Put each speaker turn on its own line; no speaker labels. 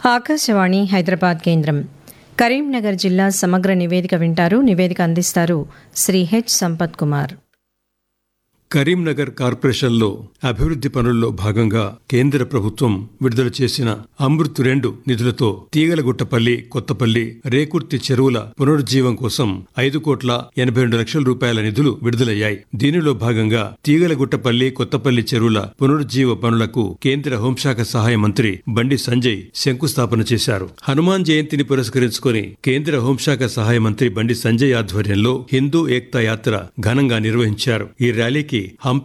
ఆకాశవాణి హైదరాబాద్ కేంద్రం కరీంనగర్ జిల్లా సమగ్ర నివేదిక వింటారు నివేదిక అందిస్తారు శ్రీ హెచ్ సంపత్ కుమార్
కరీంనగర్ కార్పొరేషన్లో అభివృద్ధి పనుల్లో భాగంగా కేంద్ర ప్రభుత్వం విడుదల చేసిన అమృత్ రెండు నిధులతో తీగలగుట్టపల్లి కొత్తపల్లి రేకుర్తి చెరువుల పునరుజ్జీవం కోసం ఐదు కోట్ల ఎనభై రెండు లక్షల రూపాయల నిధులు విడుదలయ్యాయి దీనిలో భాగంగా తీగలగుట్టపల్లి కొత్తపల్లి చెరువుల పునరుజ్జీవ పనులకు కేంద్ర హోంశాఖ సహాయ మంత్రి బండి సంజయ్ శంకుస్థాపన చేశారు హనుమాన్ జయంతిని పురస్కరించుకుని కేంద్ర హోంశాఖ సహాయ మంత్రి బండి సంజయ్ ఆధ్వర్యంలో హిందూ ఏక్తా యాత్ర ఘనంగా నిర్వహించారు ఈ ర్యాలీకి హంపి